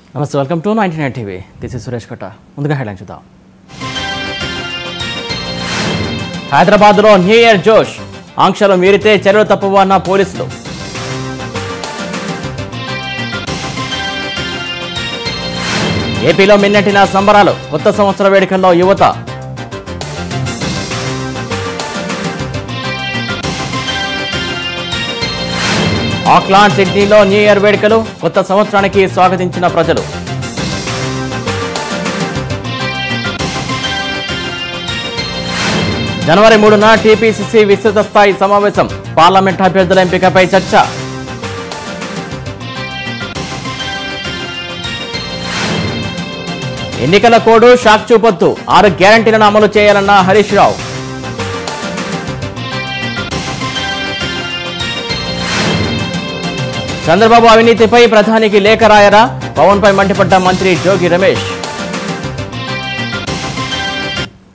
నమస్తే welcome to ninety nine TV this is Suresh Katta ముందుగా headline చూద్దాం హైదరాబాద్లో న్యూ ఇయర్ జోష్ ఆంక్షలు మీరితే చర్యలు తప్పవు అన్న పోలీసులు ఏపీలో మిన్నటిన సంబరాలు కొత్త సంవత్సర వేడుకల్లో యువత ఆక్లాండ్ సిడ్నీలో న్యూ ఇయర్ వేడుకలు కొత్త సంవత్సరానికి స్వాగతించిన ప్రజలు జనవరి మూడున టీపీసీసీ విస్తృత స్థాయి సమావేశం పార్లమెంట్ అభ్యర్థుల ఎంపికపై చర్చ ఎన్నికల కోడ్ షాక్ చూపొద్దు ఆరు గ్యారంటీలను అమలు చేయాలన్న హరీష్ రావు చంద్రబాబు అవినీతిపై ప్రధానికి లేఖ రాయరా పవన్ పై మండిపడ్డ మంత్రి జోగి రమేష్